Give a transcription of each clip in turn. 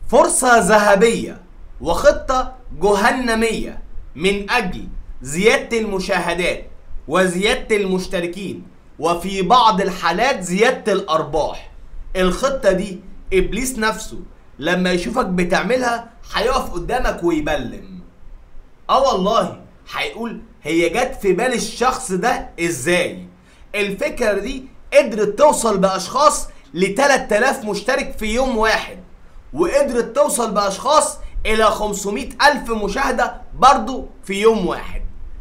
فرصة ذهبية وخطة جهنمية من أجل زيادة المشاهدات وزيادة المشتركين وفي بعض الحالات زيادة الأرباح الخطة دي إبليس نفسه لما يشوفك بتعملها هيقف قدامك ويبلم اه والله هيقول هي جت في بال الشخص ده ازاي الفكرة دي قدرت توصل بأشخاص ل 3000 مشترك في يوم واحد وقدرت توصل بأشخاص إلى 500 ألف مشاهدة برضو في يوم واحد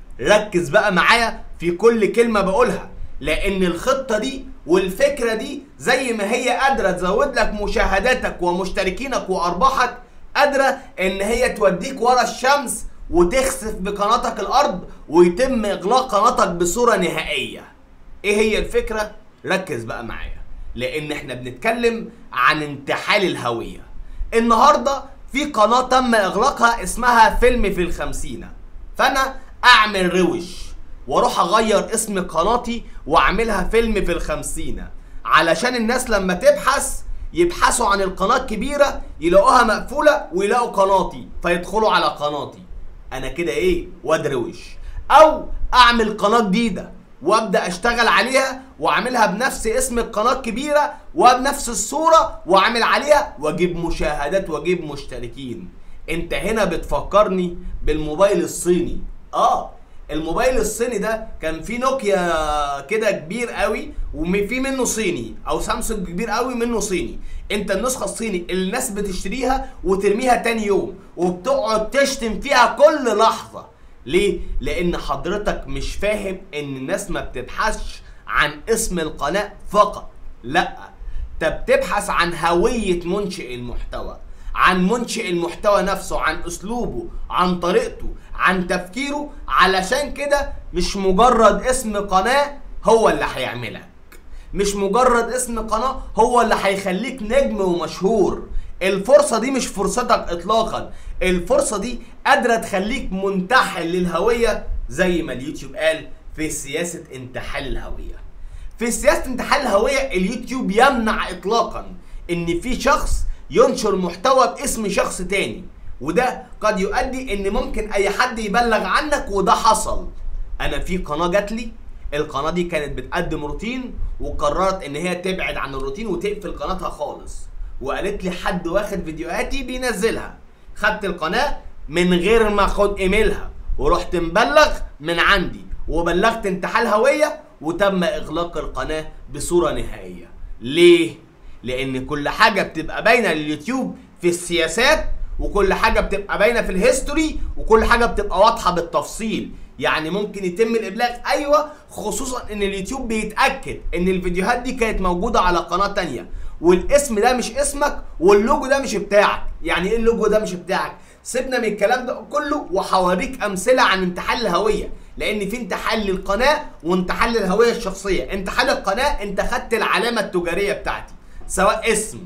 ركز بقى معايا في كل كلمة بقولها لأن الخطة دي والفكرة دي زي ما هي قادرة تزود لك مشاهداتك ومشتركينك وأرباحك قادرة إن هي توديك ورا الشمس وتخسف بقناتك الأرض ويتم إغلاق قناتك بصورة نهائية إيه هي الفكرة؟ ركز بقى معايا لأن إحنا بنتكلم عن انتحال الهوية النهاردة في قناة تم إغلاقها اسمها فيلم في الخمسينة فأنا أعمل روش واروح اغير اسم قناتي واعملها فيلم في الخمسينة علشان الناس لما تبحث يبحثوا عن القناة الكبيرة يلاقوها مقفولة ويلاقوا قناتي فيدخلوا على قناتي انا كده ايه وادروش او اعمل قناة جديدة وابدا اشتغل عليها واعملها بنفس اسم القناة الكبيرة وبنفس الصورة واعمل عليها واجيب مشاهدات واجيب مشتركين انت هنا بتفكرني بالموبايل الصيني اه الموبايل الصيني ده كان فيه نوكيا كده كبير قوي وفي منه صيني او سامسونج كبير قوي منه صيني انت النسخه الصيني اللي الناس بتشتريها وترميها تاني يوم وبتقعد تشتم فيها كل لحظه ليه لان حضرتك مش فاهم ان الناس ما بتبحثش عن اسم القناه فقط لا انت بتبحث عن هويه منشئ المحتوى عن منشئ المحتوى نفسه عن اسلوبه عن طريقته عن تفكيره علشان كده مش مجرد اسم قناة هو اللي هيعملك مش مجرد اسم قناة هو اللي هيخليك نجم ومشهور الفرصة دي مش فرصتك اطلاقا الفرصة دي قادرة تخليك منتحل للهوية زي ما اليوتيوب قال في سياسة انتحال الهوية في سياسة انتحال الهوية اليوتيوب يمنع اطلاقا ان في شخص ينشر محتوى باسم شخص تاني وده قد يؤدي ان ممكن اي حد يبلغ عنك وده حصل انا في قناه جات لي القناه دي كانت بتقدم روتين وقررت ان هي تبعد عن الروتين وتقفل قناتها خالص وقالت لي حد واخد فيديوهاتي بينزلها خدت القناه من غير ما اخد ايميلها ورحت مبلغ من عندي وبلغت انتحال هويه وتم اغلاق القناه بصوره نهائيه ليه لان كل حاجه بتبقى باينه لليوتيوب في السياسات وكل حاجه بتبقى باينه في الهيستوري وكل حاجه بتبقى واضحه بالتفصيل يعني ممكن يتم الابلاغ ايوه خصوصا ان اليوتيوب بيتاكد ان الفيديوهات دي كانت موجوده على قناه تانية والاسم ده مش اسمك واللوجو ده مش بتاعك يعني ايه اللوجو ده مش بتاعك سيبنا من الكلام ده كله وهوريك امثله عن انتحال الهويه لان في انتحال للقناه وانتحال للهويه الشخصيه انتحال القناه انت خدت العلامه التجاريه بتاعتي سواء اسم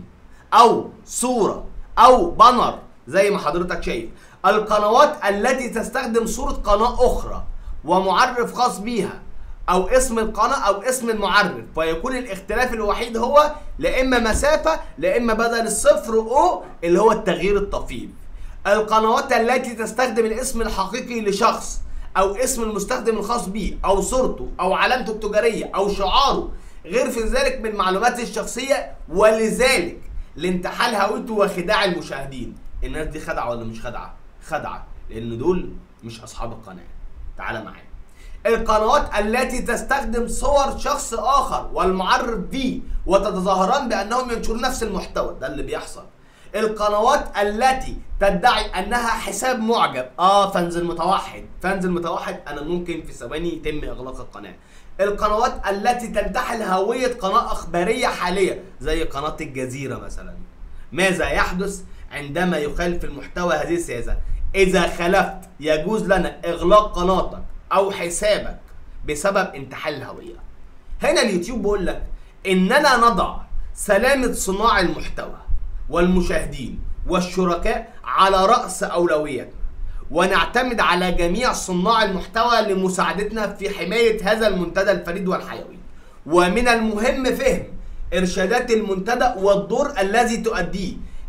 او صوره او بانر زي ما حضرتك شايف القنوات التي تستخدم صورة قناة أخرى ومعرف خاص بيها أو اسم القناة أو اسم المعرف فيكون الاختلاف الوحيد هو لا إما مسافة لا إما بدل الصفر أو اللي هو التغيير الطفيف القنوات التي تستخدم الاسم الحقيقي لشخص أو اسم المستخدم الخاص به أو صورته أو علامته التجارية أو شعاره غير في ذلك من معلوماته الشخصية ولذلك لانتحال هويته وخداع المشاهدين الناس دي خدعه ولا مش خدعه خدعه لان دول مش اصحاب القناه تعال معايا القنوات التي تستخدم صور شخص اخر والمعرف به وتتظاهران بانهم ينشرون نفس المحتوى ده اللي بيحصل القنوات التي تدعي انها حساب معجب اه فانز المتوحد فانز المتوحد انا ممكن في ثواني يتم اغلاق القناه القنوات التي تنتحل هوية قناة أخبارية حالية زي قناة الجزيرة مثلا ماذا يحدث عندما يخالف المحتوى هذه السياسة إذا خلفت يجوز لنا إغلاق قناتك أو حسابك بسبب انتحال الهوية هنا اليوتيوب بيقول لك إننا نضع سلامة صناع المحتوى والمشاهدين والشركاء على رأس أولوياتنا ونعتمد على جميع صناع المحتوى لمساعدتنا في حماية هذا المنتدى الفريد والحيوي ومن المهم فهم إرشادات المنتدى والدور الذي تؤديه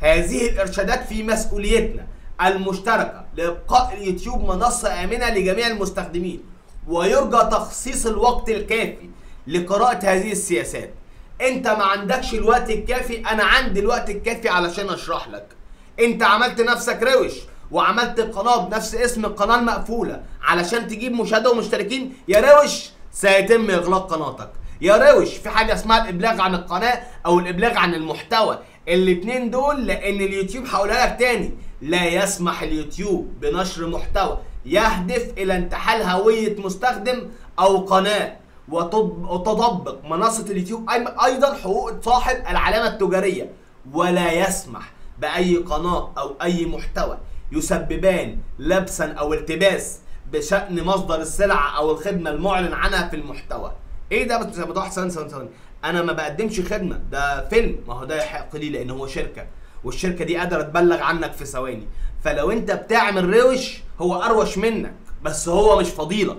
هذه الارشادات في مسؤوليتنا المشتركه لابقاء اليوتيوب منصه امنه لجميع المستخدمين ويرجى تخصيص الوقت الكافي لقراءه هذه السياسات انت ما عندكش الوقت الكافي انا عندي الوقت الكافي علشان اشرح لك انت عملت نفسك روش وعملت قناه بنفس اسم القناه المقفوله علشان تجيب مشاهده ومشتركين يا روش سيتم اغلاق قناتك يا روش في حاجه اسمها الابلاغ عن القناه او الابلاغ عن المحتوى الاتنين دول لان اليوتيوب هقولها لك تاني لا يسمح اليوتيوب بنشر محتوى يهدف الى انتحال هويه مستخدم او قناه وتط- وتطبق منصه اليوتيوب أي- ايضا حقوق صاحب العلامه التجاريه ولا يسمح باي قناه او اي محتوى يسببان لبسا او التباس بشان مصدر السلعه او الخدمه المعلن عنها في المحتوى ايه ده بس بتوح ثانيه ثانيه ثانيه انا ما بقدمش خدمه ده فيلم ما هو ده يحق لي لان هو شركه والشركه دي قادره تبلغ عنك في ثواني فلو انت بتعمل روش هو اروش منك بس هو مش فضيلك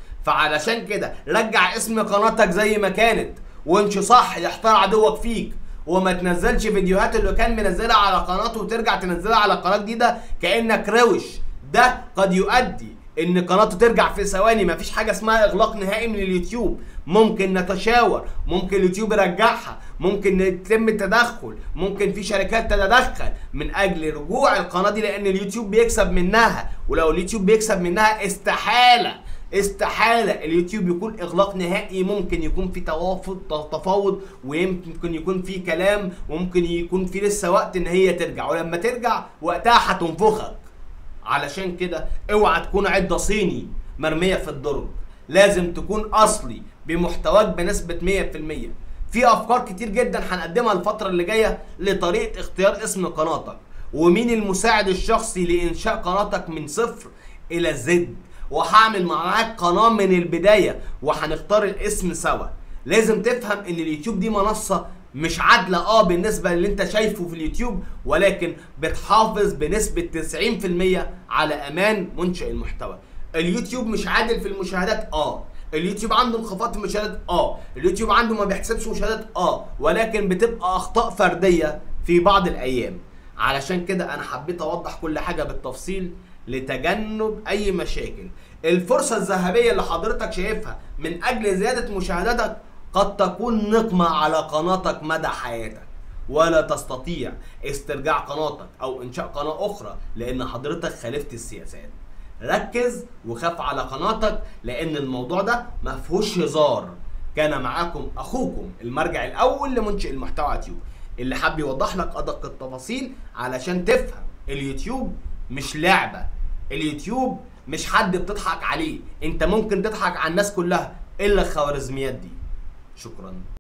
فعلشان كده رجع اسم قناتك زي ما كانت وامشي صح يحتار عدوك فيك وما تنزلش فيديوهات اللي كان منزلها على قناته وترجع تنزلها على قناه جديده كانك روش ده قد يؤدي ان قناته ترجع في ثواني مفيش حاجه اسمها اغلاق نهائي من اليوتيوب ممكن نتشاور ممكن اليوتيوب يرجعها ممكن يتم التدخل ممكن في شركات تتدخل من اجل رجوع القناه دي لان اليوتيوب بيكسب منها ولو اليوتيوب بيكسب منها استحاله استحاله اليوتيوب يكون اغلاق نهائي ممكن يكون في توافد تفاوض ويمكن يكون في كلام وممكن يكون في لسه وقت ان هي ترجع ولما ترجع وقتها هتنفخك علشان كده اوعى تكون عده صيني مرميه في الدرج لازم تكون اصلي بمحتواك بنسبه 100% في افكار كتير جدا هنقدمها الفتره اللي جايه لطريقه اختيار اسم قناتك ومين المساعد الشخصي لانشاء قناتك من صفر الى زد وهعمل معاك قناه من البدايه وهنختار الاسم سوا لازم تفهم ان اليوتيوب دي منصه مش عادله اه بالنسبه للي انت شايفه في اليوتيوب ولكن بتحافظ بنسبه 90% على امان منشئ المحتوى اليوتيوب مش عادل في المشاهدات اه اليوتيوب عنده انخفاض في المشاهدات اه اليوتيوب عنده ما بيحسبش مشاهدات اه ولكن بتبقى اخطاء فرديه في بعض الايام علشان كده انا حبيت اوضح كل حاجه بالتفصيل لتجنب اي مشاكل الفرصه الذهبيه اللي حضرتك شايفها من اجل زياده مشاهداتك قد تكون نقمه على قناتك مدى حياتك ولا تستطيع استرجاع قناتك او انشاء قناه اخرى لان حضرتك خالفت السياسات ركز وخاف على قناتك لان الموضوع ده ما فيهوش هزار كان معاكم اخوكم المرجع الاول لمنشئ المحتوى على يوتيوب اللي حب يوضح لك ادق التفاصيل علشان تفهم اليوتيوب مش لعبه اليوتيوب مش حد بتضحك عليه انت ممكن تضحك على الناس كلها الا الخوارزميات دي شكرا